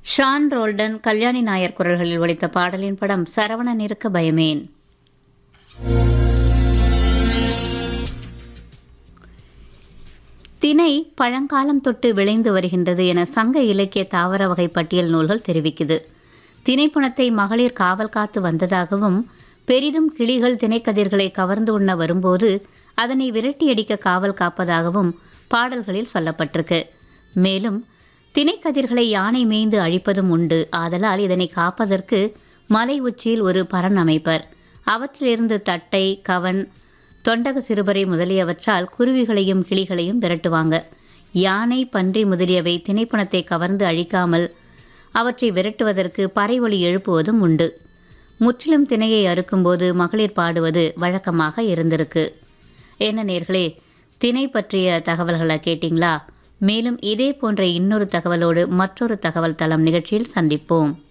Shawn Roldan Kalyani Nair குரல்களில் ஒலித்த பாடலின் படம் சரவணன் இருக்க பயமேன் திணை பழங்காலம் தொட்டு விளைந்து வருகின்றது என சங்க இலக்கிய தாவர வகை பட்டியல் நூல்கள் தெரிவிக்குது திணைப்புணத்தை மகளிர் காவல் காத்து வந்ததாகவும் பெரிதும் கிளிகள் திணைக்கதிர்களை கவர்ந்து உண்ண வரும்போது அதனை விரட்டியடிக்க காவல் காப்பதாகவும் பாடல்களில் சொல்லப்பட்டிருக்கு மேலும் திணைக்கதிர்களை யானை மேய்ந்து அழிப்பதும் உண்டு ஆதலால் இதனை காப்பதற்கு மலை உச்சியில் ஒரு பரண் அமைப்பர் அவற்றிலிருந்து தட்டை கவன் தொண்டக சிறுபறை முதலியவற்றால் குருவிகளையும் கிளிகளையும் விரட்டுவாங்க யானை பன்றி முதலியவை திணைப்புணத்தை கவர்ந்து அழிக்காமல் அவற்றை விரட்டுவதற்கு பறை ஒலி எழுப்புவதும் உண்டு முற்றிலும் திணையை அறுக்கும்போது மகளிர் பாடுவது வழக்கமாக இருந்திருக்கு என்ன நேர்களே திணை பற்றிய தகவல்களை கேட்டிங்களா மேலும் இதே போன்ற இன்னொரு தகவலோடு மற்றொரு தகவல் தளம் நிகழ்ச்சியில் சந்திப்போம்